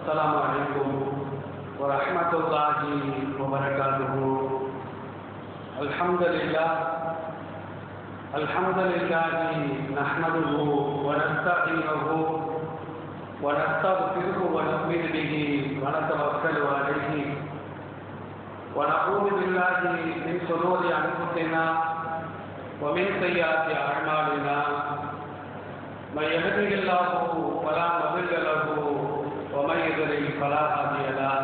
السلام عليكم ورحمة الله وبركاته الحمد لله الحمد لله نحمده ونستعينه ونستغفره ونؤمن به ونتوكل عليه ونعوذ بالله من شرور انفسنا ومن سيئات اعمالنا من يهده الله فلا مضل له ومن يضلل فلا هادي له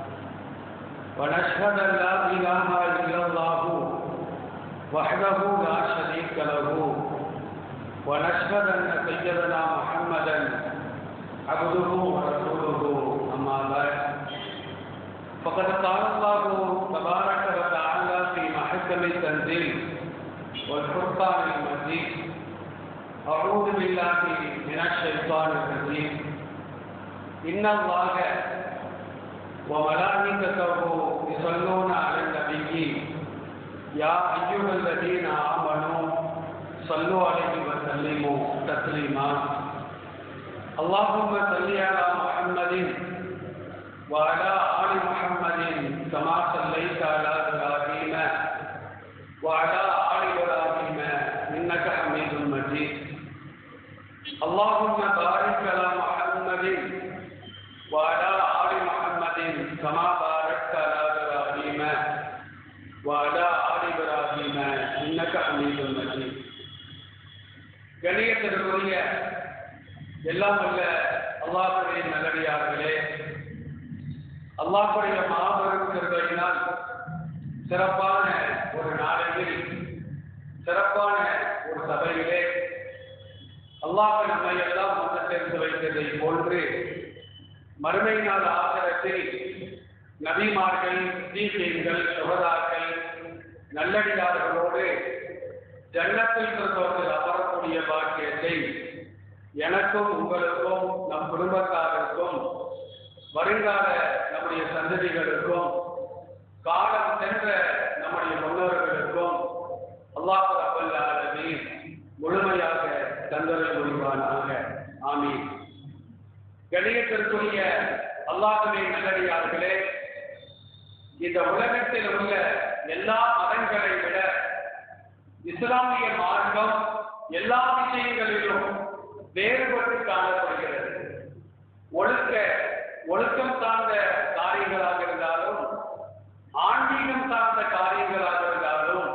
ونشهد ان لا اله الا الله وحده لا شريك له ونشهد ان سيدنا محمدا عبده ورسوله اما بعد فقد قال الله تبارك وتعالى في محكم التنزيل والفرقان المجيد أعوذ بالله من الشيطان الرجيم إن الله وملائكته يصلون على النبي يا أيها الذين آمنوا صلوا عليه وسلموا تسليما اللهم صل على محمد وعلى آل محمد كما صليت على إبراهيم وعلى آل إبراهيم إنك حميد مجيد اللهم بارك على محمد وعلى آل محمد كما باركت على إبراهيم وعلى آل إبراهيم إنك حميد مجيد கணியத்திற்குரிய எல்லாம் வல்ல அல்லாஹுடைய நல்லடியார்களே அல்லாஹுடைய மாபெரும் கிருபையினால் சிறப்பான ஒரு நாளையில் சிறப்பான ஒரு சபையிலே அல்லாஹ் நம்மை எல்லாம் ஒன்று சேர்ந்து வைத்ததை போன்று மறுமை நாள் ஆசிரத்தில் நபிமார்கள் தீபீன்கள் சுகதாக்கள் நல்லடியார்களோடு ஜன்னத்தில் பிறந்தவர்கள் அமரக்கூடிய பாக்கியத்தை எனக்கும் உங்களுக்கும் நம் குடும்பத்தாருக்கும் வருங்கால நம்முடைய சந்ததிகளுக்கும் காலம் சென்ற நம்முடைய முன்னோர்களுக்கும் அல்லாஹ் ரபல் ஆலமீன் முழுமையாக தந்தரல் புரிவானாக ஆமீன் கணியத்திற்குரிய அல்லாஹுவே நல்லடியார்களே இந்த உலகத்தில் உள்ள எல்லா மதங்களை விட இஸ்லாமிய மார்க்கம் எல்லா விஷயங்களிலும் வேறுபட்டு காணப்படுகிறது ஒழுக்க ஒழுக்கம் சார்ந்த காரியங்களாக இருந்தாலும் ஆன்மீகம் சார்ந்த காரியங்களாக இருந்தாலும்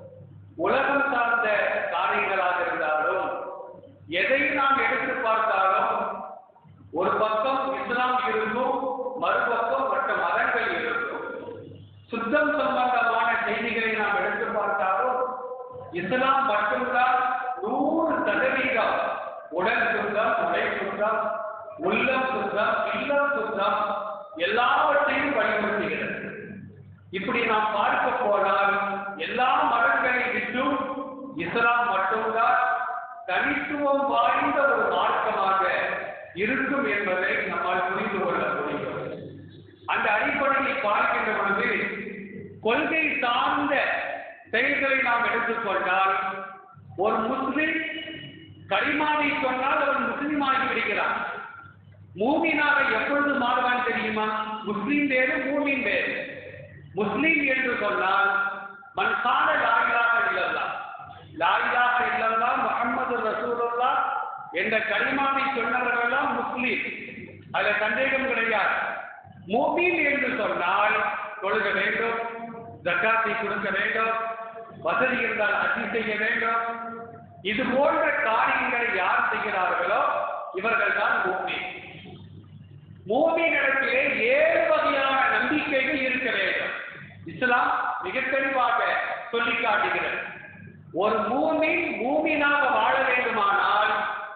உலகம் சார்ந்த காரியங்களாக இருந்தாலும் எதை நாம் எடுத்து பார்த்தாலும் ஒரு பக்கம் இஸ்லாம் இருக்கும் மறுபக்கம் மற்ற மதங்கள் இருக்கும் சுத்தம் சம்பந்தமான செய்திகளை நாம் எடுத்து பார்த்தாலும் இஸ்லாம் மட்டும்தான் நூறு சதவீதம் உடல் சுத்தம் உடை சுத்தம் உள்ளம் சுத்தம் இல்லம் சுத்தம் எல்லாவற்றையும் வலியுறுத்துகிறது இப்படி நாம் பார்க்க போனால் எல்லா மதங்களை விட்டும் இஸ்லாம் மட்டும்தான் தனித்துவம் வாய்ந்த ஒரு மார்க்கமாக இருக்கும் என்பதை நம்மால் புரிந்து கொள்ள முடியும் அந்த அடிப்படையில் பார்க்கின்ற பொழுது கொள்கை சார்ந்த செயல்களை நாம் எடுத்துக்கொண்டால் ஒரு முஸ்லிம் கரிமாவை சொன்னால் அவன் முஸ்லீம் ஆகி விடுகிறான் மூமினாக எப்பொழுது மாறுவான் தெரியுமா முஸ்லீம் வேறு மூமின் வேறு முஸ்லீம் என்று சொன்னால் மன் கால லாயிலாக இல்லல்லா லாயிலாக இல்லல்லா முகமது ரசூலுல்லா என்ற கரிமாவை சொன்னவர்களெல்லாம் முஸ்லீம் அதில் சந்தேகம் கிடையாது மூமின் என்று சொன்னால் தொழுக வேண்டும் ஜக்காத்தை கொடுக்க வேண்டும் வசதி இருந்தால் அஜி செய்ய வேண்டும் இது போன்ற காரியங்களை யார் செய்கிறார்களோ இவர்கள் தான் மூமி மூமிகளிடத்திலே ஏழு வகையான நம்பிக்கைகள் இருக்க வேண்டும் இஸ்லாம் மிக தெளிவாக சொல்லி காட்டுகிறது ஒரு மூமின் மூமினாக வாழ வேண்டுமானால்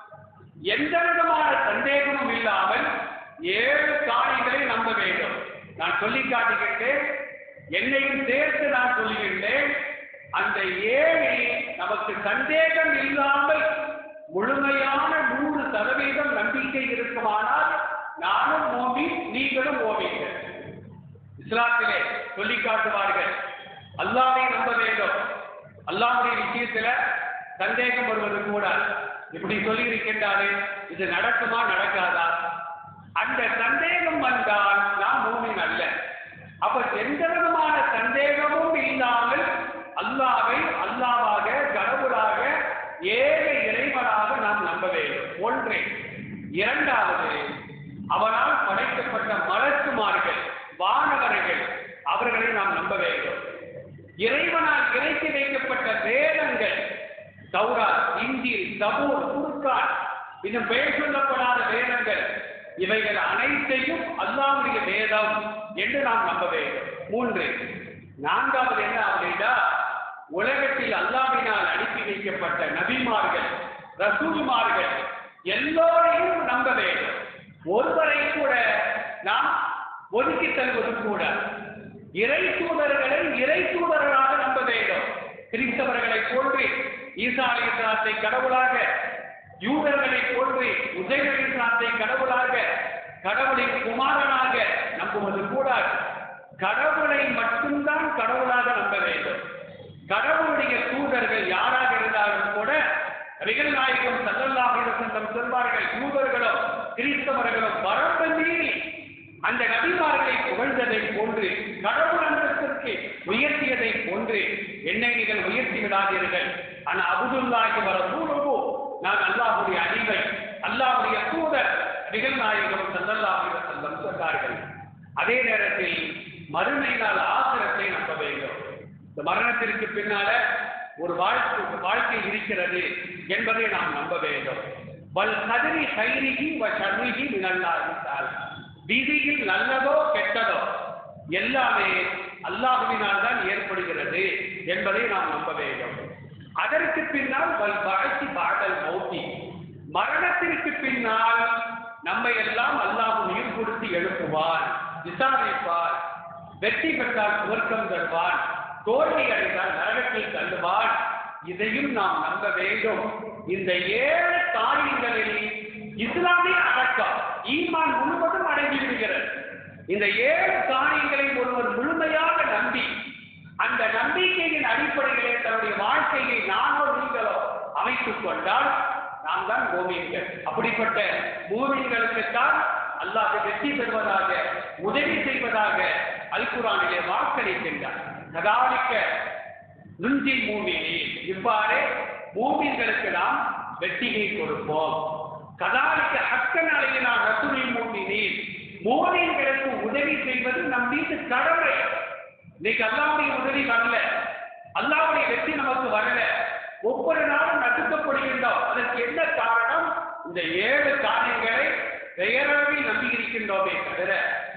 எந்த விதமான சந்தேகமும் இல்லாமல் ஏழு காரியங்களை நம்ப வேண்டும் நான் சொல்லி காட்டுகின்றேன் என்னையும் சேர்த்து நான் சொல்லுகின்றேன் அந்த ஏழில் நமக்கு சந்தேகம் இல்லாமல் முழுமையான நூறு சதவீதம் நம்பிக்கை இருக்குமானால் நானும் மோமி நீங்களும் மோமிங்கள் இஸ்லாத்திலே சொல்லி காட்டுவார்கள் அல்லாவை நம்ப வேண்டும் அல்லாவுடைய விஷயத்துல சந்தேகம் வருவது கூட இப்படி சொல்லி இருக்கின்றாரு இது நடக்குமா நடக்காதா அந்த சந்தேகம் இரண்டாவது அவனால் படைக்கப்பட்ட மலக்குமார்கள் வானவர்கள் அவர்களை நாம் நம்ப வேண்டும் இறைவனால் இறைத்து வைக்கப்பட்ட வேதங்கள் தௌரா இஞ்சில் தபூர் குர்கான் இன்னும் பெயர் சொல்லப்படாத வேதங்கள் இவைகள் அனைத்தையும் அல்லாவுடைய வேதம் என்று நாம் நம்ப வேண்டும் மூன்று நான்காவது என்ன அப்படின்னா உலகத்தில் அல்லாவினால் அனுப்பி வைக்கப்பட்ட நபிமார்கள் ரசூல்மார்கள் எல்லோரையும் நம்ப வேண்டும் ஒருவரை கூட நாம் ஒதுக்கி தருவது கூட இறை தூதர்களை இறை தூதர்களாக நம்ப வேண்டும் கிறிஸ்தவர்களை போன்று ஈசா அலிஸ்லாத்தை கடவுளாக யூதர்களை போன்று உசைர் அலிஸ்லாத்தை கடவுளாக கடவுளின் குமாரனாக நம்புவது கூடாது கடவுளை மட்டும்தான் கடவுளாக நம்ப வேண்டும் கடவுளுடைய தூதர்கள் யாராக இருந்தாலும் கூட நபிகள் நாயகம் சல்லல்லாஹு அலைஹி வஸல்லம் சொல்வார்கள் யூதர்களும் கிறிஸ்தவர்களும் வரம்பு மீறி அந்த நபிமார்களை புகழ்ந்ததை போன்று கடவுள் அந்தத்திற்கு உயர்த்தியதை போன்று என்னை நீங்கள் உயர்த்தி விடாதீர்கள் ஆனால் அபுதுல்லாஹி வர சூழவோ நான் அல்லாஹுடைய அடிமை அல்லாஹுடைய தூதர் நபிகள் நாயகம் சல்லல்லாஹு அலைஹி வஸல்லம் சொன்னார்கள் அதே நேரத்தில் மறுமை நாள் ஆசிரத்தை நம்ப வேண்டும் இந்த மரணத்திற்கு பின்னால ஒரு வாழ்க்கை வாழ்க்கை இருக்கிறது என்பதை நாம் நம்ப வேண்டும் வல் கதிரி கைரிகி வ சர்மிகி மினல்லாவிட்டால் விதியில் நல்லதோ கெட்டதோ எல்லாமே அல்லாஹுவினால் தான் ஏற்படுகிறது என்பதை நாம் நம்ப வேண்டும் அதற்கு பின்னால் வல் வாழ்க்கை பாடல் மௌத்தி மரணத்திற்கு பின்னால் நம்மை எல்லாம் அல்லாஹ் உயிர் கொடுத்து எழுப்புவான் விசாரிப்பான் வெற்றி பெற்றால் சுவர்க்கம் தருவான் தோல்வி அடைந்தால் நரகத்தில் தள்ளுவான் இதையும் நாம் நம்ப வேண்டும் இந்த ஏழு காரியங்களில் இஸ்லாமிய அடக்கம் ஈமான் முழுவதும் அடங்கி விடுகிறது இந்த ஏழு காரியங்களை ஒருவர் முழுமையாக நம்பி அந்த நம்பிக்கையின் அடிப்படையிலே தன்னுடைய வாழ்க்கையை நானோ நீங்களோ அமைத்துக் கொண்டால் நாம் தான் பூமியங்கள் அப்படிப்பட்ட பூமியங்களுக்குத்தான் அல்லாஹ் வெற்றி பெறுவதாக உதவி செய்வதாக அல்குரானிலே வாக்களிக்கின்றார் கதாலிக்க நுஞ்சி மூமினி இவ்வாறே மூமின்களுக்கு நாம் வெற்றியை கொடுப்போம் கதாலிக்க அக்கன் அலையினால் ரசுரி மூமினி மூமின்களுக்கு உதவி செய்வது நம் மீது கடமை இன்னைக்கு அல்லாவுடைய உதவி வரல அல்லாவுடைய வெற்றி நமக்கு வரல ஒவ்வொரு நாளும் நடுக்கப்படுகின்றோம் அதற்கு என்ன காரணம் இந்த ஏழு காரியங்களை பெயரளவில் நம்பி இருக்கின்றோமே தவிர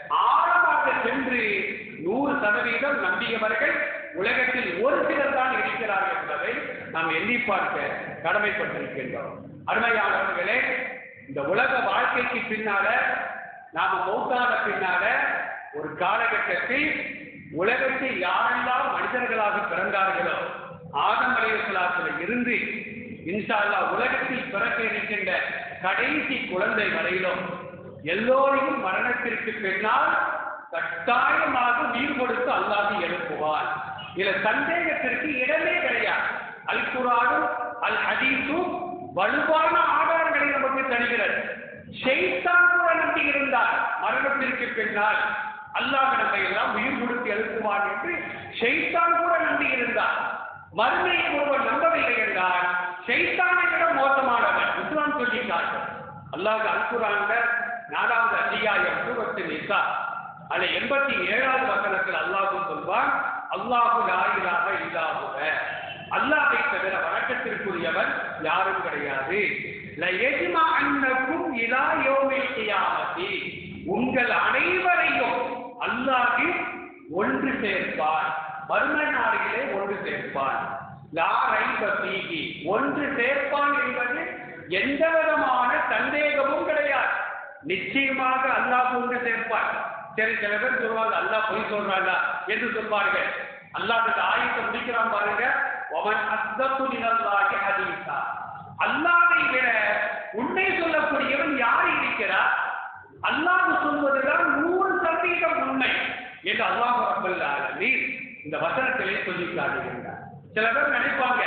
ஆழமாக சென்று நூறு சதவீதம் நம்பியவர்கள் உலகத்தில் ஒரு சிலர் தான் இருக்கிறார்கள் என்பதை நாம் எண்ணி பார்க்க கடமைப்பட்டிருக்கின்றோம் அருமையானவர்களே இந்த உலக வாழ்க்கைக்கு பின்னால நாம மௌத்தான பின்னால ஒரு காலகட்டத்தில் உலகத்தில் யாரெல்லாம் மனிதர்களாக பிறந்தார்களோ ஆதம் அலைவசலாத்தில் இருந்து இன்ஷா அல்லாஹ் உலகத்தில் பிறக்க இருக்கின்ற கடைசி குழந்தை வரையிலும் எல்லோரையும் மரணத்திற்கு பின்னால் கட்டாயமாக உயிர் கொடுத்து அல்லாது எழுப்புவார் இதுல சந்தேகத்திற்கு இடமே கிடையாது அல் குரானும் அல் ஹதீஸும் வலுவான ஆதாரங்களை நமக்கு தருகிறது ஷெய்தான் கூட நம்பி இருந்தார் மரணத்திற்கு பின்னால் அல்லாஹ் நம்மை எல்லாம் உயிர் கொடுத்து எழுப்புவான் என்று ஷெய்தான் கூட நம்பி இருந்தார் மறுமையை ஒருவர் நம்பவில்லை என்றால் ஷெய்தானை விட மோசமானவர் இஸ்லாம் சொல்லிட்டார்கள் அல்லாஹ் அல்குரான்ல நாலாவது அத்தியாயம் சூரத்து நிசா அதுல எண்பத்தி ஏழாவது வசனத்தில் அல்லாஹ் சொல்வான் அல்லாஹு லாயிலாக இல்லாகுவ அல்லாஹை தவிர வணக்கத்திற்குரியவன் யாரும் கிடையாது லயஜ்மா அன்னக்கும் இலா யோமில் கியாமத்தி உங்கள் அனைவரையும் அல்லாஹ் ஒன்று சேர்ப்பான் மறுமை நாளிலே ஒன்று சேர்ப்பான் லாரை பீகி ஒன்று சேர்ப்பான் என்பது எந்த விதமான சந்தேகமும் கிடையாது நிச்சயமாக அல்லாஹ் ஒன்று சேர்ப்பான் சரி சில பேர் சொல்லுவாங்க அல்லாஹ் பொய் சொல்றாங்க என்று சொல்வார்கள் அல்லாஹ் இந்த ஆயத்தை முடிக்கிறான் பாருங்க ஒமன் அஸ்தத்து நிலல்லாஹி ஹதீஸா அல்லாஹை விட உண்மை சொல்லக்கூடியவன் யார் இருக்கிறார் அல்லாஹ் சொல்வதுதான் நூறு சதவீதம் உண்மை என்று அல்லாஹ் ரப்பல் ஆலமீன் இந்த வசனத்திலே சொல்லி காட்டுகின்றார் சில பேர் நினைப்பாங்க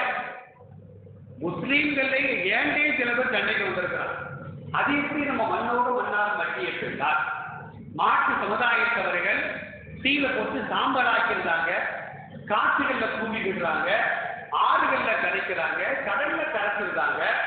முஸ்லீம்களே ஏண்டே சில பேர் சண்டைக்கு வந்திருக்கிறார் அது எப்படி நம்ம மண்ணோடு மண்ணாக மட்டிய பிள்ளார் மாட்டு சமுதாயத்தவர்கள் தீல போட்டு சாம்பலாக்கியிருந்தாங்க காற்றுகள்ல பூமி விடுறாங்க ஆறுகள்ல கரைக்கிறாங்க கடல்ல கரைச்சிருந்தாங்க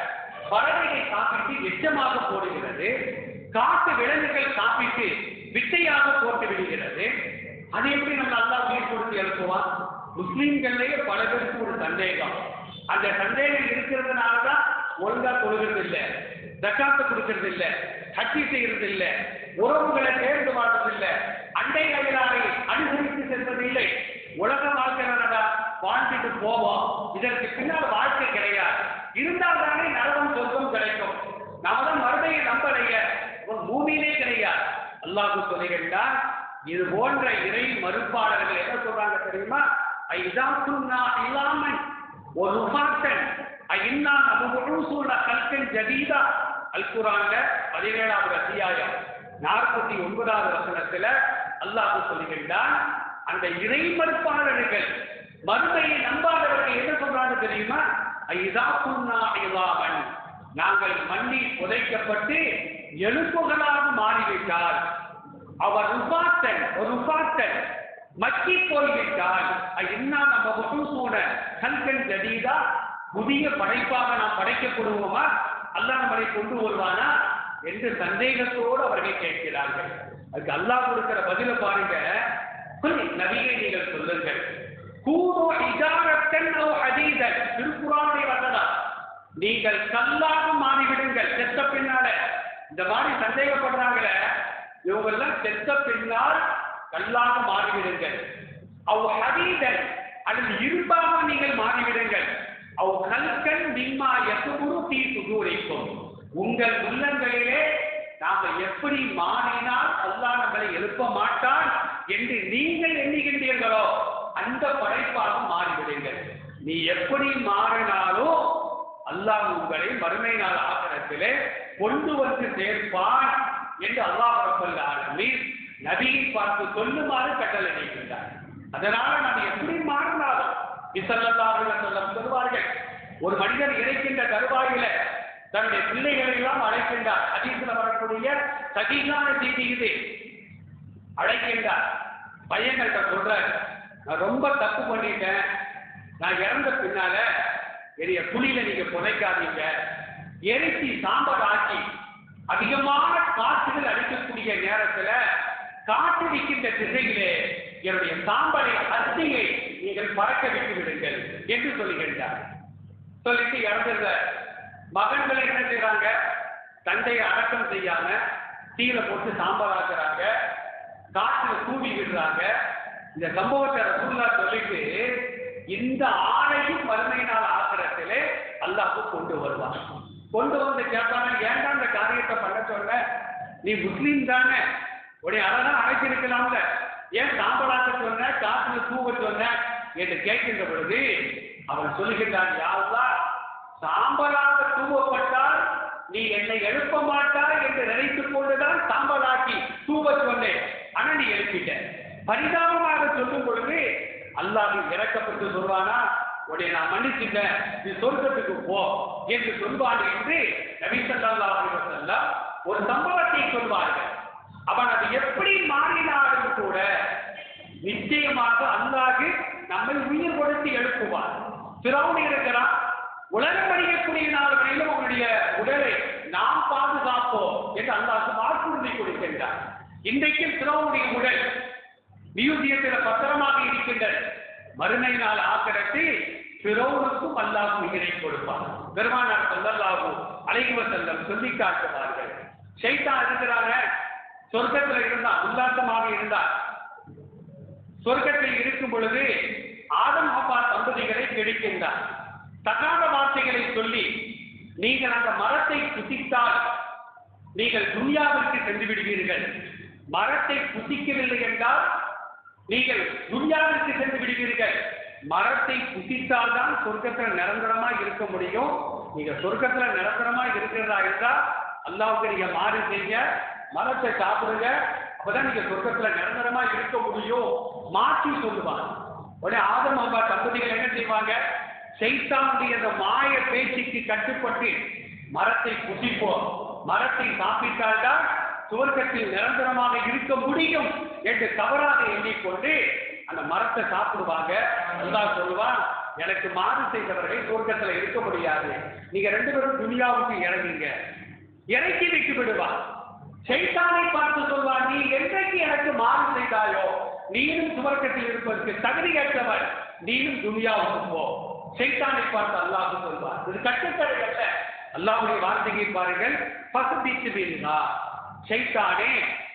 பறவைகள் சாப்பிட்டு எச்சமாக போடுகிறது காட்டு விலங்குகள் சாப்பிட்டு விட்டையாக போட்டு விடுகிறது அது எப்படி நம்ம நல்லா உயிர் கொடுத்து எழுப்புவான் முஸ்லீம்கள்லயே பல பேருக்கு ஒரு சந்தேகம் அந்த சந்தேகம் இருக்கிறதுனால தான் ஒழுங்கா கொடுக்கறது இல்லை தக்காத்து கொடுக்கறது இல்லை ஹட்டி செய்யறது இல்லை உறவுகளை தேர்ந்து வாழ்றது இல்லை அண்டை அயலாரை அனுசரித்து செல்வது இல்லை உலக வாழ்க்கை தானடா வாழ்ந்துட்டு போவோம் இதற்கு பின்னால் வாழ்க்கை கிடையாது இருந்தால் தானே நரகம் சொர்க்கம் கிடைக்கும் நாம தான் மறுமையை நம்பலைய ஒரு பூமியிலே கிடையாது அல்லாஹு சொல்லுகின்றான் இது போன்ற இறை மறுப்பாளர்கள் என்ன சொல்றாங்க தெரியுமா ஐதாக்குன்னா இல்லாமல் ஒரு பாட்டன் ஐநா நம்ம சூழ கல்கன் ஜதீதா அல் குரான்ல பதினேழாவது அத்தியாயம் நாற்பத்தி ஒன்பதாவது வசனத்துல அல்லாஹ் சொல்லுகின்றான் அந்த இறை மறுப்பாளர்கள் மறுமையை நம்பாதவர்கள் என்ன சொல்றாங்க தெரியுமா ஐதாக்குன்னா இல்லாமன் நாங்கள் மண்ணில் புதைக்கப்பட்டு எலும்புகளாக மாறிவிட்டால் அவர் ருபாத்தன் ஒரு ருபாத்தன் மக்கி போய்விட்டால் என்ன நம்ம முகூசூன கல்கன் ஜதீதா புதிய படைப்பாக நாம் படைக்கப்படுவோமா அல்லாஹ் நம்மளை கொண்டு வருவானா என்று சந்தேகத்தோடு அவர்கள் கேட்கிறார்கள் அதுக்கு அல்லாஹ் கொடுக்கிற பதில பாருங்க குல் நபியை நீங்கள் சொல்லுங்கள் கூடோ இஜாரத்தன் ஓ அதீதன் திருக்குறானுடைய வசனம் நீங்கள் கல்லாக மாறிவிடுங்கள் செத்த பின்னால இந்த மாதிரி சந்தேகப்படுறாங்களே இவங்க எல்லாம் செத்த பின்னால் கல்லாக மாறிவிடுங்கள் அவ் ஹதீதன் அல்லது இரும்பாக நீங்கள் மாறிவிடுங்கள் அவ் கல்கன் மிம்மா எசுகுரு தீ சுகூரிக்கும் உங்கள் உள்ளங்களிலே நாம எப்படி மாறினால் அல்லாஹ் நம்மளை எழுப்ப மாட்டான் என்று நீங்கள் எண்ணுகின்றீர்களோ அந்த படைப்பாக மாறிவிடுங்கள் நீ எப்படி மாறினாலும் அல்லாஹ் உங்களை மறுமை நாள் ஆகரத்திலே கொண்டு வந்து சேர்ப்பான் என்று அல்லாஹ் ரப்பல் ஆலமீன் நபியை பார்த்து சொல்லுமாறு கட்டளை இடுகின்றார் அதனால நம்ம எப்படி மாறினாலும் இசல்லாஹு சொல்லம் சொல்வார்கள் ஒரு மனிதன் இறைக்கின்ற தருவாயில தன்னுடைய பிள்ளைகளை எல்லாம் அழைக்கின்றார் அதீசில வரக்கூடிய சகிகான செய்தி இது அழைக்கின்றார் பையன்கள்ட்ட சொல்றாரு நான் ரொம்ப தப்பு பண்ணிட்டேன் நான் இறந்த பின்னால என்னைய புலியில நீங்க புதைக்காதீங்க எரிச்சி சாம்பல் ஆக்கி அதிகமான காற்றுகள் அடிக்கக்கூடிய நேரத்துல காற்றடிக்கின்ற திசையிலே என்னுடைய சாம்பலை அஸ்தியை நீங்கள் பறக்க விட்டு விடுங்கள் என்று சொல்லுகின்றார் சொல்லிட்டு இறந்துடுற மகன்களை என்ன செய்றாங்க தந்தையை அடக்கம் செய்யாம தீயில போட்டு சாம்பல் ஆக்குறாங்க காற்றுல தூவி விடுறாங்க இந்த சம்பவத்தை ரசூல்லா சொல்லிட்டு இந்த ஆணையும் மறுமை நாள் ஆக்கிரத்திலே அல்லாஹ் கொண்டு வருவான் கொண்டு வந்து கேட்பாங்க ஏன்டா இந்த காரியத்தை பண்ண சொன்ன நீ முஸ்லீம் தானே உடைய அழகா அழைச்சிருக்கலாம்ல ஏன் சாம்பலாக்க சொன்ன காற்றுல தூவ சொன்ன என்று கேட்கின்ற பொழுது அவன் சொல்லுகின்றான் யாருலா சாம்பலாக தூவப்பட்டால் நீ என்னை எழுப்ப மாட்டாய் என்று நினைத்துக் கொண்டுதான் சாம்பலாக்கி தூவ சொன்னேன் ஆனா நீ எழுப்பிட்ட பரிதாபமாக சொல்லும் பொழுது அல்லாஹ் இறக்கப்பட்டு சொல்வானா உடைய நான் மன்னிச்சுட்டேன் நீ சொர்க்கத்துக்கு போ என்று சொல்வான் என்று நபி ஸல்லல்லாஹு அலைஹி வஸல்லம் ஒரு சம்பவத்தை சொல்வார்கள் அவன் அது எப்படி மாறினாலும் கூட நிச்சயமாக அல்லாஹ் நம்மை உயிர் கொடுத்து எழுப்புவான் பிறவுன் இருக்கிறான் உலகம் அடிக்கக்கூடிய நாள் வரையிலும் அவனுடைய உடலை நாம் பாதுகாப்போம் என்று அல்லாஹ் வாக்குறுதி கொடுக்கின்றார் இன்றைக்கும் பிறவுடைய உடல் மியூசியத்தில் பத்திரமாக இருக்கின்றது மறுமை நாள் ஆக்கிரத்தில் பிறவுனுக்கும் அல்லாஹ் உயிரை கொடுப்பான் பெருமானார் சொல்லல்லாஹு அலைவ செல்லம் சொல்லி காட்டுவார்கள் ஷைத்தான் இருக்கிறாங்க சொர்க்கத்தில் இருந்தான் உல்லாசமாக இருந்தார் சொர்க்கத்தில் இருக்கும் பொழுது ஆதம் ஹப்பா தம்பதிகளை கெடுக்கின்றார் தகாத வார்த்தைகளை சொல்லி நீங்கள் அந்த மரத்தை புசித்தால் நீங்கள் துன்யாவிற்கு சென்று விடுவீர்கள் மரத்தை புசிக்கவில்லை என்றால் நீங்கள் துன்யாவிற்கு சென்று விடுவீர்கள் மரத்தை புசித்தால் தான் சொர்க்கத்தில் நிரந்தரமா இருக்க முடியும் நீங்க சொர்க்கத்துல நிரந்தரமா இருக்கிறதா இருந்தா அல்லாவுக்கு நீங்க மாறி செய்ய மரத்தை சாப்பிடுங்க அப்பதான் நீங்க சொர்க்கத்துல நிரந்தரமா இருக்க முடியும் மாற்றி சொல்லுவாங்க உடனே ஆதம் அம்பா தம்பதிகள் என்ன செய்வாங்க சைத்தானுடைய அந்த மாய பேச்சுக்கு கட்டுப்பட்டு மரத்தை புசிப்போம் மரத்தை சாப்பிட்டால்தான் சுவர்க்கத்தில் நிரந்தரமாக இருக்க முடியும் என்று தவறாக எண்ணிக்கொண்டு அந்த மரத்தை சாப்பிடுவாங்க அல்லாஹ் சொல்லுவான் எனக்கு மாறு செய்தவர்கள் சொர்க்கத்துல இருக்க முடியாது நீங்க ரெண்டு பேரும் துனியாவுக்கு இறங்குங்க இறக்கி விட்டு விடுவார் சைத்தானை பார்த்து சொல்வார் நீ என்றைக்கு எனக்கு மாறு செய்தாயோ நீனும் சுவர்க்கத்தில் இருப்பதற்கு தகுதியற்றவர் நீனும் துனியாவுக்கு போ சைத்தானை பார்த்து அல்லாஹ் சொல்வார் இது கட்டுக்கடை அல்ல அல்லாஹ்வுடைய வார்த்தையை பாருங்கள் பசுபித்து வீழ்ந்தா சைத்தானே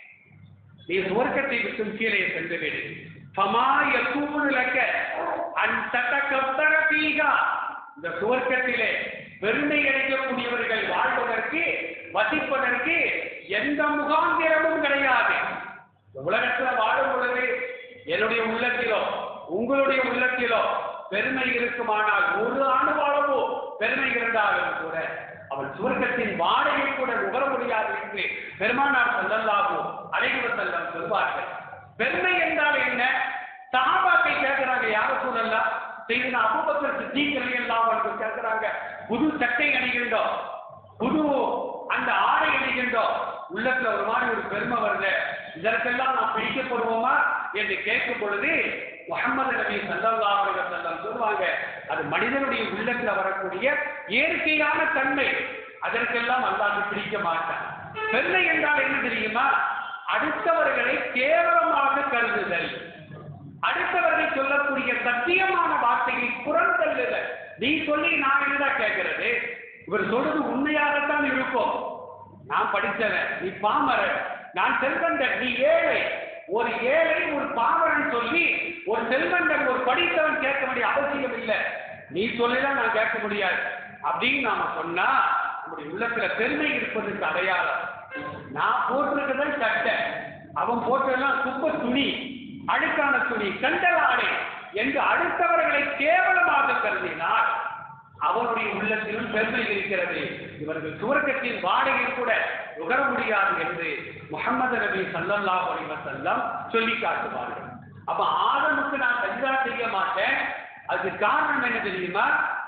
நீ சுவர்க்கத்தை விட்டு கீழே சென்று விடு ஃபமா யகூனு லக்க அன் ததகத்தர ஃபீஹா இந்த சுவர்க்கத்திலே பெருமை அடைக்கக்கூடியவர்கள் வாழ்வதற்கு வசிப்பதற்கு எந்த முகாந்திரமும் கிடையாது இந்த உலகத்துல வாழும் பொழுது என்னுடைய உள்ளத்திலோ உங்களுடைய உள்ளத்திலோ பெருமை இருக்குமானால் ஒரு அணுவளவோ பெருமை இருந்தாலும் கூட அவள் சுவர்க்கத்தின் வாடகை கூட நுகர முடியாது என்று பெருமானார் செல்லல்லாகோ அலைவர் செல்லம் சொல்வார்கள் பெருமை என்றால் என்ன சஹாபாக்கள் கேட்கிறாங்க யார சொல்லலாம் செய்தின அபூபக்கர் சித்திகள் எல்லாம் வந்து கேட்கிறாங்க புது சட்டை அணிகின்றோம் புது அந்த ஆடை அணிகின்றோம் உள்ளத்துல ஒரு மாதிரி ஒரு பெருமை வருது இதற்கெல்லாம் நாம் பிடிக்கப்படுவோமா என்று கேட்கும் பொழுது முகமது நபி சல்லல்லாஹு அலைஹி வஸல்லம் சொல்லுவாங்க அது மனிதனுடைய உள்ளத்துல வரக்கூடிய இயற்கையான தன்மை அதற்கெல்லாம் அல்லாஹ் பிடிக்க மாட்டான் பெருமை என்றால் என்ன தெரியுமா அடுத்தவர்களை கேவலமாக கருதுதல் அடுத்தவர்கள் சொல்லக்கூடிய சத்தியமான வார்த்தையை புறந்தள்ளுதல் நீ சொல்லி நான் என்னதான் கேட்கிறது இவர் சொல்றது உண்மையாகத்தான் இருக்கும் நான் படித்தவன் நீ பாமரன் நான் செல்வந்தன் நீ ஏழை ஒரு ஏழை ஒரு பாமரன் சொல்லி ஒரு செல்வந்தன் ஒரு படித்தவன் கேட்க வேண்டிய அவசியம் இல்லை நீ சொல்லிதான் நான் கேட்க முடியாது அப்படின்னு நாம சொன்னா நம்முடைய உள்ளத்துல பெருமை இருப்பதற்கு அடையாளம் நான் போட்டிருக்கதான் சட்டை அவன் போட்டதெல்லாம் குப்பை துணி அழுக்கான துணி கண்டல் ஆடை என்று அடுத்தவர்களை கேவலமாக கருதினார் அவருடைய உள்ளத்திலும் பெருமை இருக்கிறது இவர்கள் சுவர்க்கத்தின் வாடகை கூட நுகர முடியாது என்று முகமது நபி சல்லல்லாஹு அலைஹி வஸல்லம் சொல்லி காட்டுவார்கள் அப்ப ஆதமுக்கு நான் சஜ்தா செய்ய மாட்டேன் அதுக்கு காரணம் என்ன தெரியுமா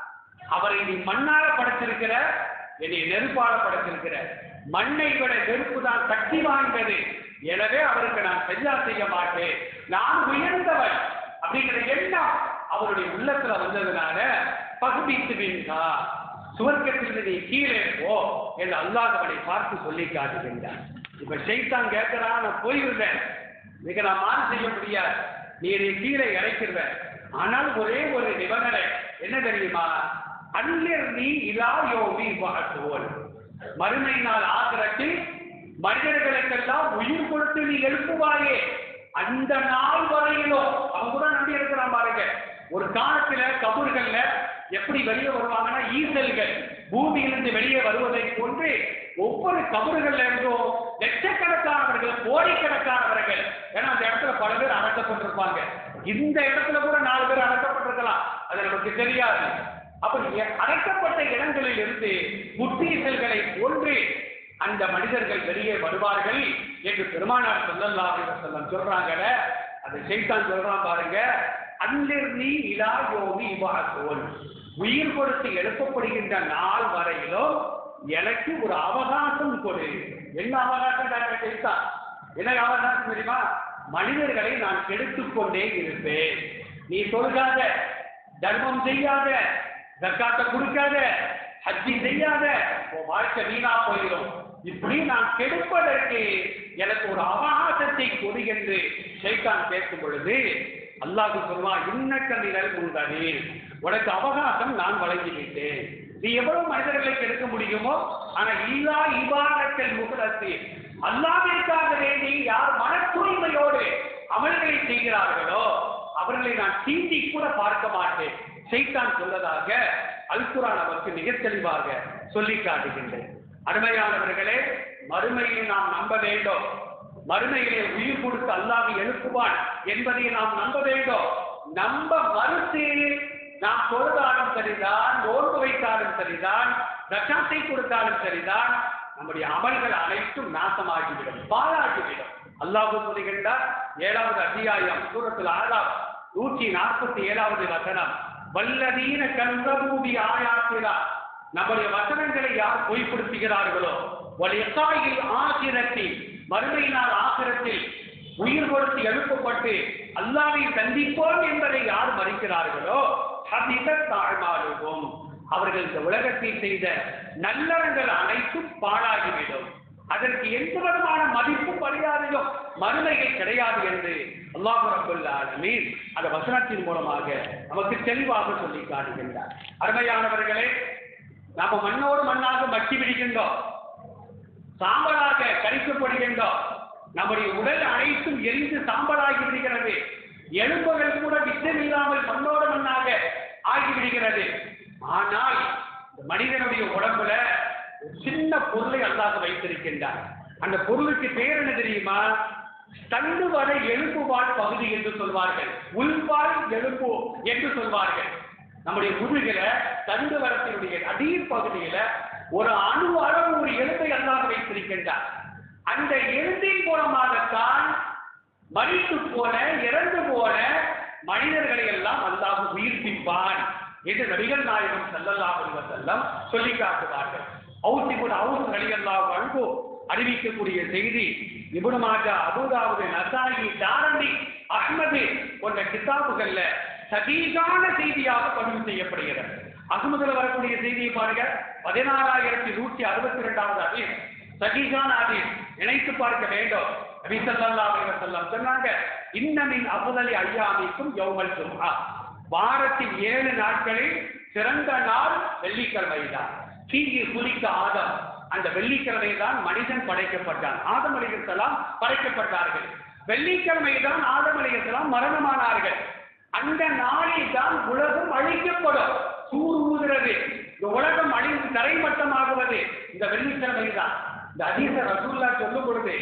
அவரை நீ மண்ணால படைச்சிருக்கிற என்னை நெருப்பால படைச்சிருக்கிற மண்ணை விட நெருப்பு தான் சக்தி வாய்ந்தது எனவே அவருக்கு நான் சஜ்ஜா செய்ய மாட்டேன் நான் உயர்ந்தவன் அப்படிங்கிற எண்ணம் அவருடைய உள்ளத்துல வந்ததுனால பகுதித்து வீண்டா சுவர்க்கத்தில் நீ கீழே போ என்று அல்லாஹ் அவனை பார்த்து சொல்லி காட்டுகின்றான் இப்ப ஷைத்தான் கேட்கிறான் நான் போயிருந்தேன் மிக நான் மாறு செய்ய முடியாது நீ என்னை கீழே இறைக்கிற ஆனால் ஒரே ஒரு நிபந்தனை என்ன தெரியுமா அன்னிர் நீ இலா யோவி வாழ்த்துவோன் மறுமை நாள் ஆகிரத்தில் மனிதர்களுக்கெல்லாம் உயிர் கொடுத்து நீ எழுப்புவாயே அந்த நாள் வரையிலும் அவங்க கூட நம்பி இருக்கிறான் பாருங்க ஒரு காலத்துல கபூர்கள்ல எப்படி வெளியே வருவாங்கன்னா ஈசல்கள் பூமியிலிருந்து வெளியே வருவதை போன்று ஒவ்வொரு கபறுகள்ல இருந்தும் லட்சக்கணக்கானவர்கள் கோடிக்கணக்கானவர்கள் ஏன்னா அந்த இடத்துல பல பேர் அடக்கப்பட்டிருப்பாங்க இந்த இடத்துல கூட நாலு பேர் அடக்கப்பட்டிருக்கலாம் அது நமக்கு தெரியாது அப்படி அடக்கப்பட்ட இடங்களில் இருந்து முத்தீசல்களை போன்று அந்த மனிதர்கள் வெளியே வருவார்கள் என்று பெருமானார் சொல்லல்லா செல்லம் சொல்றாங்கல்ல அதை செய்தான் சொல்றான் பாருங்க அன்னிர் நீ இலா யோகி இவாசோல் உயிர் கொடுத்து எழுப்பப்படுகின்ற நாள் வரையிலும் எனக்கு ஒரு அவகாசம் கொடு என்ன அவகாசம் நாங்கள் செய்தான் என்ன அவகாசம் தெரியுமா மனிதர்களை நான் கெடுத்துக் கொண்டே இருப்பேன் நீ சொல்காத தர்மம் செய்யாத ஜக்காத்தை கொடுக்காத ஹஜ்ஜி செய்யாத உன் வாழ்க்கை வீணா போயிடும் இப்படி நான் கெடுப்பதற்கு எனக்கு ஒரு அவகாசத்தை கொடு என்று ஷைத்தான் கேட்கும் பொழுது அல்லாஹ் சொல்வான் இன்னக்க நிழல் உண்டனே உனக்கு அவகாசம் நான் வழங்கிவிட்டேன் நீ எவ்வளவு மனிதர்களை கெடுக்க முடியுமோ ஆனா இல்லா இபாதத்தில் முகலத்து அல்லாவிற்காக வேண்டி யார் மன தூய்மையோடு அமல்களை செய்கிறார்களோ அவர்களை நான் தீண்டி கூட பார்க்க மாட்டேன் செய்தான் சொல்லதாக அல்குரான் நமக்கு மிக தெளிவாக சொல்லி காட்டுகின்றேன் அருமையானவர்களே மறுமையை நாம் நம்ப வேண்டும் மறுமையிலே உயிர் கொடுத்து அல்லாஹ் எழுப்புவான் என்பதை நாம் நம்ப வேண்டும் நம்ப மறுத்து நாம் தொழுதாலும் சரிதான் நோன்பு வைத்தாலும் சரிதான் ரசாத்தை கொடுத்தாலும் சரிதான் நம்முடைய அமல்கள் அனைத்தும் நாசமாகிவிடும் பாழாகிவிடும் அல்லாஹ் சொல்லுகின்றார் ஏழாவது அத்தியாயம் சூரத்தில் ஆறாம் நூற்றி நாற்பத்தி ஏழாவது வசனம் வல்லதீன கந்தபூதி ஆயாத்திரா நம்முடைய வசனங்களை யார் பொய்ப்படுத்துகிறார்களோ வலியக்காயில் ஆசிரத்தில் மறுமை நாள் ஆசிரத்தில் உயிர் கொடுத்து எழுப்பப்பட்டு அல்லாவை சந்திப்போம் என்பதை யார் மறிக்கிறார்களோ ஹபிதத் தாழ்மாலுகும் அவர்கள் இந்த உலகத்தில் செய்த நல்லறங்கள் அனைத்தும் பாழாகிவிடும் அதற்கு எந்த விதமான மதிப்பும் மரியாதையும் மறுமையில் கிடையாது என்று அல்லாஹு ரபுல் ஆலமீன் அந்த வசனத்தின் மூலமாக நமக்கு தெளிவாக சொல்லி காட்டுகின்றார் அருமையானவர்களே நாம மண்ணோடு மண்ணாக மக்கி விடுகின்றோம் சாம்பலாக கரிக்கப்படுகின்றோம் நம்முடைய உடல் அனைத்தும் எரிந்து சாம்பலாகி விடுகிறது எலும்புகள் கூட விட்டமில்லாமல் மண்ணோடு மண்ணாக ஆகிவிடுகிறது ஆனால் இந்த மனிதனுடைய உடம்புல ஒரு சின்ன பொருளை அல்லாஹ் வைத்திருக்கின்றார் அந்த பொருளுக்கு பேர் என்ன தெரியுமா தண்டு வரை எலும்பு வாழ் பகுதி என்று சொல்வார்கள் உள்வாழ் எலும்பு என்று சொல்வார்கள் நம்முடைய முதுகில தண்டு வரத்தினுடைய அடிர் பகுதியில ஒரு அணு அளவு ஒரு எலும்பை அல்லாஹ் வைத்திருக்கின்றார் அந்த எலும்பின் மூலமாகத்தான் மறித்து போன இறந்து போன மனிதர்களை எல்லாம் அல்லாஹ் உயிர்ப்பிப்பான் என்று நபிகள் நாயகம் ஸல்லல்லாஹு அலைஹி வஸல்லம் சொல்லி காட்டுவார்கள் அவுசிபுன் அவுஸ் ரலியல்லாஹு அன்ஹு அறிவிக்கக்கூடிய செய்தி இப்னு மாஜா அபூதாவுது நசாயி தாரமி அஹ்மது போன்ற கிதாபுகள்ல சதீகான செய்தியாக பதிவு செய்யப்படுகிறது அகமதுல வரக்கூடிய செய்தியை பாருங்க பதினாறாயிரத்தி நூற்றி அறுபத்தி ரெண்டாவது அதீஸ் சகிகான அதீஸ் நினைத்து பார்க்க வேண்டும் நபி ஸல்லல்லாஹு அலைஹி வஸல்லம் சொன்னாங்க இன்னமின் அஃதலி ஐயாமிக்கும் யௌமல் ஜும்ஆ வாரத்தின் ஏழு நாட்களில் சிறந்த நாள் வெள்ளிக்கிழமை தான் தீங்கி குளிக்க ஆதம் அந்த வெள்ளிக்கிழமை தான் மனிதன் படைக்கப்பட்டான் ஆதம் அலிகலாம் படைக்கப்பட்டார்கள் வெள்ளிக்கிழமை தான் ஆதம் அலிகலாம் மரணமானார்கள் அந்த நாளில் தான் உலகம் அழிக்கப்படும் சூர் ஊதுறது இந்த உலகம் அழிந்து தரைமட்டமாகுவது இந்த வெள்ளிக்கிழமை தான் இந்த அதீச ரசூல்லா சொல்லும் பொழுது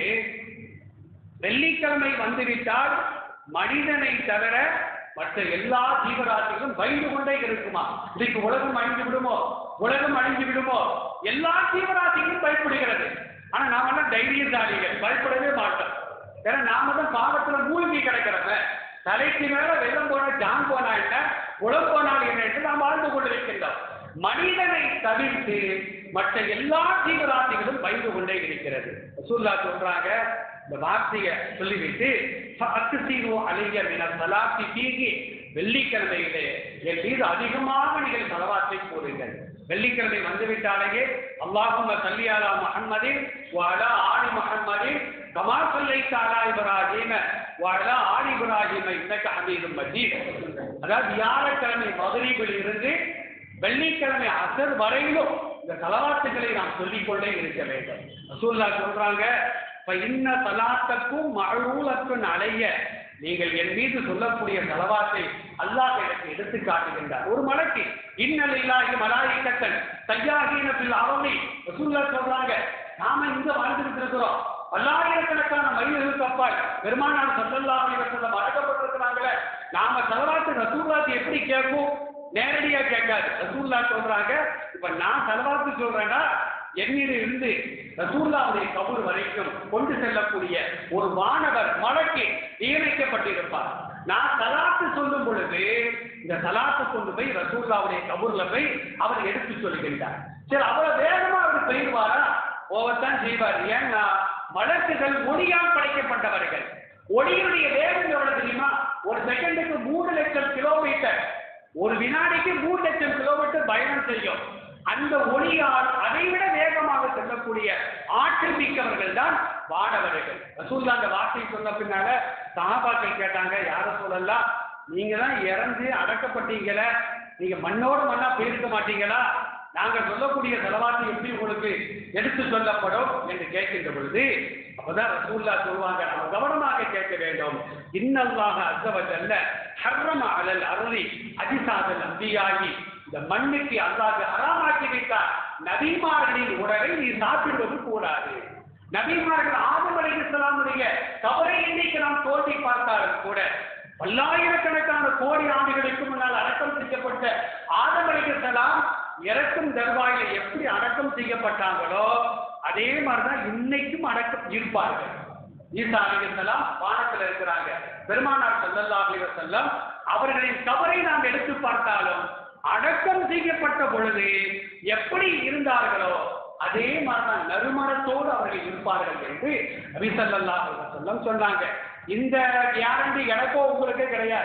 வெள்ளிக்கிழமை வந்துவிட்டால் மனிதனை தவிர மற்ற எல்லா ஜீவராசிகளும் பயந்து கொண்டே இருக்குமா இன்னைக்கு உலகம் அழிந்து விடுமோ உலகம் அழிஞ்சு விடுமோ எல்லா ஜீவராசிகளும் பயப்படுகிறது ஆனா நாம எல்லாம் தைரியசாலிகள் பயப்படவே மாட்டோம் ஏன்னா நாம தான் பாவத்துல மூழ்கி கிடக்கிறவங்க தலைக்கு மேல வெள்ளம் போனா ஜான் போனா என்ன உழவு போனால் என்ன என்று நாம் வாழ்ந்து கொண்டிருக்கின்றோம் மனிதனை தவிர்த்து மற்ற எல்லா ஜீவராசிகளும் பயந்து கொண்டே இருக்கிறது ரசூல்லா சொல்றாங்க இந்த வார்த்தையை சொல்லிவிட்டு அத்து சீரோ அலைய மின சலாத்தி தீங்கி வெள்ளிக்கிழமையிலே என் மீது அதிகமாக நீங்கள் தலவாத்தை கூறுங்கள் வெள்ளிக்கிழமை வந்துவிட்டாலேயே அல்லாஹும் சல்லியாலா முஹம்மதின் வாழா ஆணி முஹம்மதின் கமா சொல்லைத்த அலா இப்ராஹிம வாழா ஆணி இப்ராஹிம இன்னக்க ஹமீதும் மஜீத் அதாவது வியாழக்கிழமை மகரீபில் இருந்து வெள்ளிக்கிழமை அசர் வரையிலும் இந்த தலவாத்துகளை நாம் சொல்லிக்கொண்டே இருக்க வேண்டும் ரசூல்லா சொல்றாங்க இப்ப இன்ன தலாத்தக்கும் மழூலக்கும் அலைய நீங்கள் என் மீது சொல்லக்கூடிய தலவாத்தை அல்லாஹ் எனக்கு எடுத்து காட்டுகின்றார் ஒரு மலைக்கு இன்னல் இல்லாஹி மலாயிக்கத்தன் தையாகின பில் அவமி ரசூல்லா சொல்றாங்க நாம இங்க வாழ்ந்துட்டு இருக்கிறோம் பல்லாயிரக்கணக்கான மைல்களுக்கு அப்பால் பெருமானார் சல்லல்லாஹு அலைஹி வஸல்லம் அடக்கப்பட்டிருக்கிறாங்களே நாம தலவாத்து ரசூல்லாத்து எப்படி கேட்கும் நேரடியா கேட்காது ரசூல்லா சொல்றாங்க இப்ப நான் தலவாத்து சொல்றேன்னா என்னிடம் இருந்து ரசூல்லாவுடைய கபூர் வரைக்கும் கொண்டு செல்லக்கூடிய ஒரு மாணவர் மலக்கு நியமிக்கப்பட்டிருப்பார் நான் சலாத்து சொல்லும் பொழுது இந்த சலாத்து கொண்டு போய் ரசூல்லாவுடைய கபூர்ல போய் அவர் எடுத்து சொல்லுகின்றார் சரி அவ்வளவு வேகமா அவர் போயிடுவாரா போவத்தான் செய்வார் ஏன்னா மலக்குகள் ஒளியால் படைக்கப்பட்டவர்கள் ஒளியுடைய வேகம் எவ்வளவு தெரியுமா ஒரு செகண்டுக்கு மூணு லட்சம் கிலோமீட்டர் ஒரு வினாடிக்கு மூணு லட்சம் கிலோமீட்டர் பயணம் செய்யும் அந்த ஒளியால் அதைவிட வேகமாக செல்லக்கூடிய ஆற்றல் மிக்கவர்கள் தான் வானவர்கள் ரசூல்லா அந்த வார்த்தை சொன்ன பின்னால சஹாபாக்கள் கேட்டாங்க யார சொல்லலாம் நீங்க தான் இறந்து அடக்கப்பட்டீங்களே நீங்க மண்ணோட மண்ணா போயிருக்க மாட்டீங்களா நாங்க சொல்லக்கூடிய செலவாத்து எப்படி உங்களுக்கு எடுத்து சொல்லப்படும் என்று கேட்கின்ற பொழுது அப்பதான் ரசூல்லா சொல்லுவாங்க நம்ம கவனமாக கேட்க வேண்டும் இன்னல்லாக அசவஜல்ல ஹர்ரம அலல் அருளி அதிசாதல் அம்பியாகி இந்த மண்ணுக்கு அல்லாஹ் ஹராமாக்கி வைத்தார் நபிமார்களின் உடலை நீ சாப்பிடுவது கூடாது நபிமார்கள் ஆதம் அலைஹிஸ்ஸலாமுடைய தவறை இன்னைக்கு நாம் தோல்வி பார்த்தாலும் கூட பல்லாயிரக்கணக்கான கோடி ஆண்டுகளுக்கு முன்னால் அடக்கம் செய்யப்பட்ட ஆதம் அலைஹிஸ்ஸலாம் இறக்கும் தருவாயில எப்படி அடக்கம் செய்யப்பட்டாங்களோ அதே மாதிரிதான் இன்னைக்கும் அடக்கம் இருப்பார்கள் ஈசா அலைஹிஸ்ஸலாம் வானத்தில் இருக்கிறாங்க பெருமானார் ஸல்லல்லாஹு அலைஹி வஸல்லம் அவர்களின் தவறை நாம் எடுத்து பார்த்தாலும் அடக்கம் செய்யப்பட்ட பொழுது எப்படி இருந்தார்களோ அதே மாதிரிதான் நறுமணத்தோடு அவர்கள் இருப்பார்கள் என்று நபி ஸல்லல்லாஹு அலைஹி வஸல்லம் சொன்னாங்க இந்த கேரண்டி எனக்கோ உங்களுக்கு கிடையாது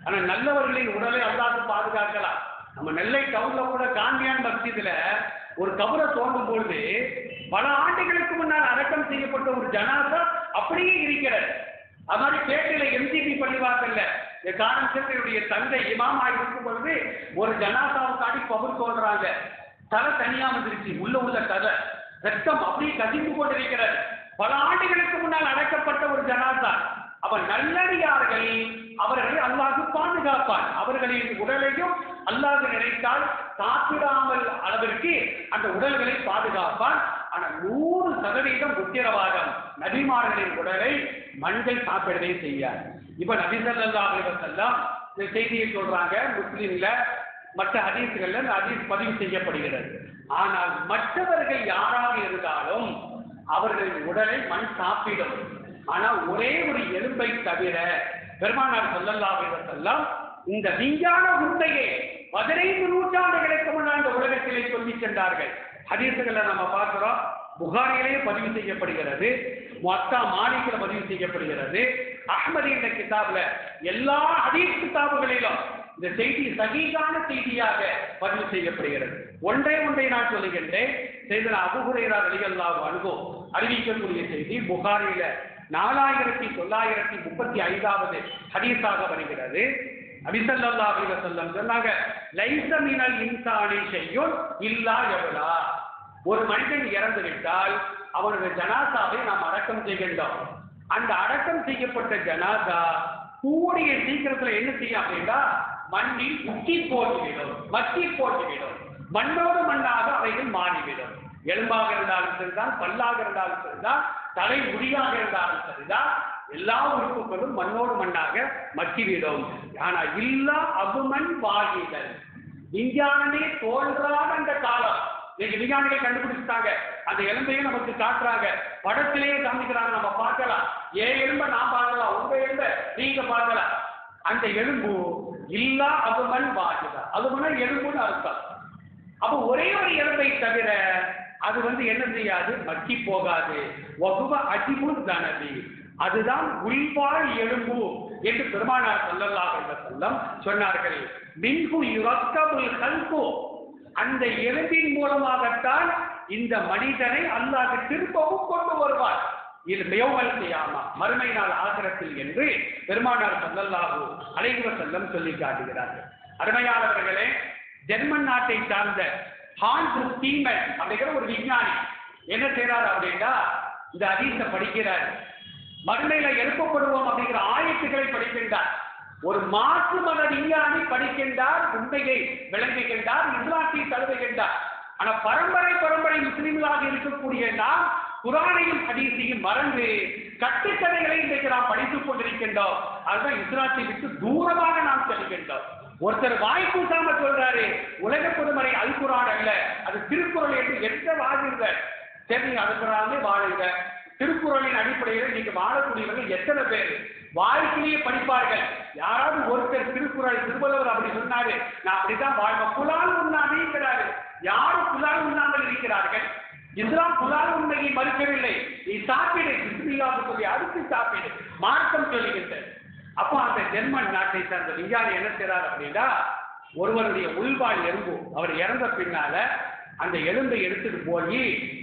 ஆனா நல்லவர்களின் உடலை அல்லாது பாதுகாக்கலாம் நம்ம நெல்லை டவுன்ல கூட காந்தியான் மஸ்ஜிதுல ஒரு கபரை தோண்டும் பொழுது பல ஆண்டுகளுக்கு முன்னால் அடக்கம் செய்யப்பட்ட ஒரு ஜனாசா அப்படியே இருக்கிறது அது மாதிரி பேட்டையில எம்ஜிபி பள்ளிவாசல்ல காரணம் செல்வனுடைய தந்தை இமாமா இருக்கும் பொழுது ஒரு ஜனாசாவுக்காண்டி கபர் தோன்றாங்க தலை தனியா வந்துருச்சு உள்ள உள்ள தலை ரத்தம் அப்படியே கசிந்து கொண்டிருக்கிறது பல ஆண்டுகளுக்கு முன்னால் அடக்கப்பட்ட ஒரு ஜனாசா அவன் நல்லடியார்கள் அவர்களை அல்லாஹ் பாதுகாப்பான் அவர்களின் உடலையும் அல்லாஹ் நினைத்தால் சாப்பிடாமல் அளவிற்கு அந்த உடல்களை பாதுகாப்பான் ஆனா நூறு சதவீதம் உத்திரவாதம் நபிமார்களின் உடலை மண்கள் சாப்பிடவே செய்யாது இப்ப நபி ஸல்லல்லாஹு அலைஹி வஸல்லம் இந்த செய்தியை சொல்றாங்க முஸ்லிம்ல மற்ற ஹதீஸ்கள்ல இந்த ஹதீஸ் பதிவு செய்யப்படுகிறது ஆனால் மற்றவர்கள் யாராக இருந்தாலும் அவர்களின் உடலை மண் சாப்பிடும் ஆனா ஒரே ஒரு எலும்பை தவிர பெருமானார் ஸல்லல்லாஹு அலைஹி வஸல்லம் இந்த விஞ்ஞான உண்மையை பதினைந்து நூற்றாண்டுகளுக்கு முன்னால் இந்த உலகத்திலே சொல்லி சென்றார்கள் ஹதீசுகளை நம்ம பார்க்கிறோம் புகாரியிலேயே பதிவு செய்யப்படுகிறது மொத்தா மாலிக்கில் பதிவு செய்யப்படுகிறது அஹ்மதி என்ற கிதாப்ல எல்லா ஹதீஸ் கிதாபுகளிலும் இந்த செய்தி சகிகான செய்தியாக பதிவு செய்யப்படுகிறது ஒன்றே ஒன்றை நான் சொல்லுகின்றேன் செய்தன அபுகுரைரா வெளியல்லாஹு அனுபவ அறிவிக்கக்கூடிய செய்தி புகாரில நாலாயிரத்தி தொள்ளாயிரத்தி முப்பத்தி ஐந்தாவது ஹதீஸாக வருகிறது அபிசல்லா அலி வசல்லம் சொன்னாங்க லைச மினல் இன்சானி செய்யும் இல்லா எவலா ஒரு மனிதன் இறந்து விட்டால் அவனுடைய ஜனாசாவை நாம் அடக்கம் செய்கின்றோம் அந்த அடக்கம் செய்யப்பட்ட ஜனாசா கூடிய சீக்கிரத்துல என்ன செய்யும் அப்படின்னா மண்ணில் முக்கி போட்டுவிடும் மக்கி போட்டுவிடும் மண்ணோடு மண்ணாக அவைகள் மாறிவிடும் எலும்பாக இருந்தாலும் சரிதான் பல்லாக இருந்தாலும் சரிதான் தலை முடியாக இருந்தாலும் சரிதான் எல்லா உறுப்புகளும் மண்ணோடு மண்ணாக மக்கிவிடும் ஆனா இல்லா அபுமன் வாகிதல் விஞ்ஞானமே தோன்றாத அந்த காலம் இன்னைக்கு விஞ்ஞானிகள் கண்டுபிடிச்சிட்டாங்க அந்த எலும்பையும் நமக்கு காட்டுறாங்க படத்திலேயே காமிக்கிறாங்க நம்ம பார்க்கலாம் ஏன் எலும்ப நான் பார்க்கலாம் உங்க எலும்ப நீங்க பார்க்கலாம் அந்த எலும்பு இல்லா அபுமன் வாகிதா அபுமன எலும்புன்னு அர்த்தம் அப்ப ஒரே ஒரு எலும்பை தவிர அது வந்து என்ன செய்யாது மக்கி போகாது வகுவ அஜிபு தனதி அதுதான் உள்வாழ் எலும்பு என்று பெருமானார் ஸல்லல்லாஹு அலைஹி வஸல்லம் சொன்னார்கள் மின்ஹு யுரக்கபுல் கல்கு அந்த எலும்பின் மூலமாகத்தான் இந்த மனிதனை அல்லாஹ் திரும்பவும் கொண்டு வருவார் இது மியவல் செய்யாமா மறுமை நாள் ஆசிரத்தில் என்று பெருமானார் ஸல்லல்லாஹு அலைஹி வஸல்லம் சொல்லி காட்டுகிறார்கள் அருமையானவர்களே ஜெர்மன் நாட்டை சார்ந்த ஹான்ஸ் ஸ்டீமன் அப்படிங்கிற ஒரு விஞ்ஞானி என்ன செய்றாரு அப்படின்னா இந்த அதீச படிக்கிறார் மறுமையில எழுப்பப்படுவோம் அப்படிங்கிற ஆயத்துக்களை படிக்கின்றார் ஒரு மாற்று மத விஞ்ஞானி படிக்கின்றார் உண்மையை விளங்குகின்றார் இஸ்லாத்தை தழுவுகின்றார் ஆனா பரம்பரை பரம்பரை முஸ்லிம்களாக இருக்கக்கூடிய நாம் குரானையும் ஹதீஸையும் மறந்து கட்டுக்கதைகளை இன்றைக்கு நாம் படித்துக் கொண்டிருக்கின்றோம் அதுதான் இஸ்லாத்தை விட்டு தூரமாக நாம் செல்கின்றோம் ஒருத்தர் வாய் கூட்டாம சொல்றாரு உலக பொதுமறை அல் குரான் அல்ல அது திருக்குறள் என்று எந்த வாழ்வுங்க சரி அதுக்குறாங்க வாழுங்க திருக்குறளின் அடிப்படையில் நீங்க வாழக்கூடியவர்கள் எத்தனை பேர் வாழ்க்கையிலேயே படிப்பார்கள் யாராவது ஒருத்தர் திருக்குறள் திருவள்ளுவர் அப்படி சொன்னாரு நான் அப்படிதான் வாழ்வேன் புலால் உண்ணாமேங்கிறாரு யாரும் புலால் உண்ணாமல் இருக்கிறார்கள் இஸ்லாம் புலால் உண்மையை மறுக்கவில்லை நீ சாப்பிடு பிஸ்மில்லாஹ் சொல்லி அடுத்து சாப்பிடு மார்க்கம் சொல்லுகின்றது அப்போ அந்த ஜெர்மன் நாட்டை சார்ந்த விஞ்ஞானி என்ன செய்றார் அப்படின்னா ஒருவருடைய உள்வாழ் எலும்பு அவர் இறந்த பின்னால அந்த எலும்பை எடுத்துட்டு போய்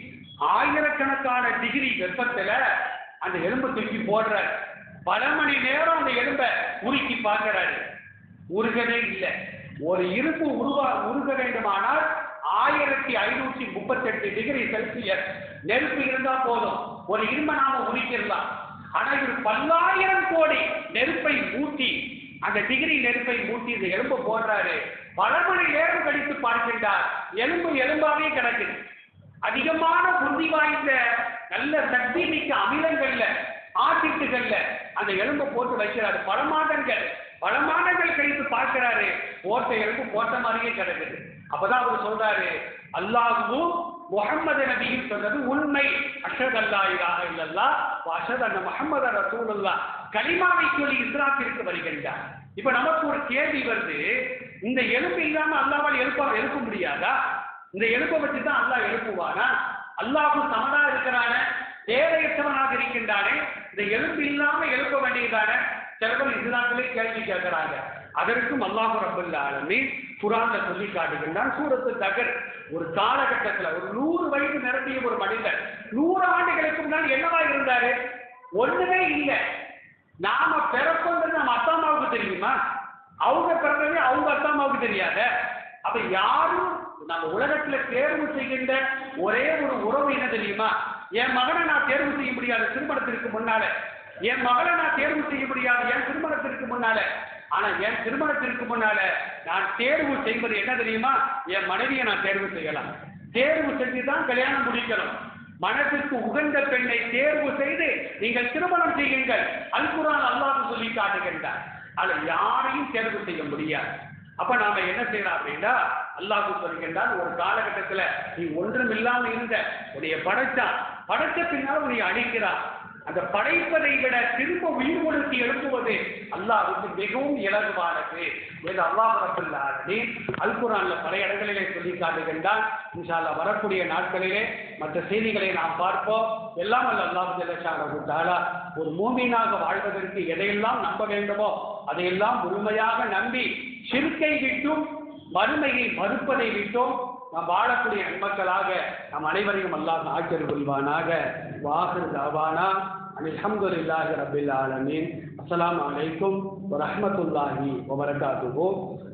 ஆயிரக்கணக்கான டிகிரி வெப்பத்துல அந்த எலும்பை தூக்கி போடுறார் பல மணி நேரம் அந்த எலும்பை உருக்கி பார்க்கிறாரு உருகவே இல்லை ஒரு இரும்பு உருவா உருக வேண்டுமானால் ஆயிரத்தி ஐநூற்றி முப்பத்தெட்டு டிகிரி செல்சியஸ் நெருப்பு இருந்தா போதும் ஒரு இரும்பை நாம உருக்கிடலாம் ஆனா இவர் பல்லாயிரம் கோடி நெருப்பை மூட்டி அந்த டிகிரி நெருப்பை மூட்டி இந்த எலும்பு போடுறாரு பல மணி நேரம் கழித்து பார்க்கின்றார் எலும்பு எலும்பாவே கிடக்குது அதிகமான புத்தி வாய்ந்த நல்ல சக்தி மிக்க அமிலங்கள்ல ஆசிட்டுகள்ல அந்த எலும்பை போட்டு வைக்கிறாரு பல மாதங்கள் பல மாதங்கள் கழித்து பார்க்கிறாரு போட்ட எலும்பு போட்ட மாதிரியே கிடக்குது அப்பதான் அவர் சொல்றாரு அல்லாஹுவும் முகம்மது நபியும் சொன்னது உண்மை அஷத் அல்லா இலாஹ இல்லல்லா அஷத் அண்ண முகமது ரசூலுல்லா கலிமாவை சொல்லி இஸ்லாத்திற்கு வருகின்றார் இப்ப நமக்கு ஒரு கேள்வி வருது இந்த எலும்பு இல்லாம அல்லாவால் எழுப்ப எழுப்ப முடியாதா இந்த எலும்பை வச்சு தான் அல்லாஹ் எழுப்புவானா அல்லாஹு சமதா இருக்கிறானே தேவையற்றவனாக இருக்கின்றானே இந்த எலும்பு இல்லாம எழுப்ப வேண்டியதானே சில பேர் இஸ்லாத்திலே கேள்வி கேட்கிறாங்க அதற்கும் அல்லாஹ் ரபுல்ல ஆலமி குரான்ல சொல்லி காட்டுகின்றான் சூரத்து தகர் ஒரு காலகட்டத்துல ஒரு நூறு வயது நிரம்பிய ஒரு மனிதர் நூறு ஆண்டுகளுக்கு முன்னால் என்னவா இருந்தாரு ஒண்ணுமே இல்லை நாம பிறப்போன்றது நம்ம அப்பா அம்மாவுக்கு தெரியுமா அவங்க பிறந்ததே அவங்க அப்பா அம்மாவுக்கு தெரியாத அப்ப யாரும் நம்ம உலகத்துல தேர்வு செய்கின்ற ஒரே ஒரு உறவு என்ன தெரியுமா என் மகனை நான் தேர்வு செய்ய முடியாது திருமணத்திற்கு முன்னால என் மகளை நான் தேர்வு செய்ய முடியாது என் திருமணத்திற்கு முன்னால ஆனா என் திருமணத்திற்கு முன்னால நான் தேர்வு செய்வது என்ன தெரியுமா என் மனைவியை நான் தேர்வு செய்யலாம் தேர்வு செஞ்சு தான் கல்யாணம் முடிக்கணும் மனதிற்கு உகந்த பெண்ணை தேர்வு செய்து நீங்கள் திருமணம் செய்யுங்கள் அல்குரான் அல்லாஹ் சொல்லி காட்டுகின்றார் அதை யாரையும் தேர்வு செய்ய முடியாது அப்ப நாம என்ன செய்யலாம் அப்படின்னா அல்லாஹ் சொல்கின்றான் ஒரு காலகட்டத்துல நீ ஒன்றும் இல்லாம இருந்த உன்னைய படைச்சான் படைச்ச பின்னால் உன்னை அழிக்கிறான் அந்த படைப்பதை விட திரும்ப உயிர் கொடுத்து எழுப்புவது அல்லாஹ்வுக்கு மிகவும் இலகுவானது என்று அல்லாஹ் ரபுல்லாஹி அல் குரான்ல பல இடங்களிலே சொல்லி காட்டுகின்றான் இன்ஷால்லா வரக்கூடிய நாட்களிலே மற்ற செய்திகளை நாம் பார்ப்போம் எல்லாம் அல்ல அல்லாஹ் ஜல்லஷானஹு தஆலா ஒரு மூமீனாக வாழ்வதற்கு எதையெல்லாம் நம்ப வேண்டுமோ அதையெல்லாம் முழுமையாக நம்பி சிறுக்கை விட்டும் மறுமையை மறுப்பதை விட்டும் நாம் வாழக்கூடிய நன்மக்களாக நாம் அனைவரையும் அல்லாஹ் ஆச்சரிய கொள்வானாக வாஹிர் தாவானா அல்ஹம்துலில்லாஹி ரபில் ஆலமீன் அஸ்ஸலாமு அலைக்கும் வரஹ்மத்துல்லாஹி வபரகாத்துஹு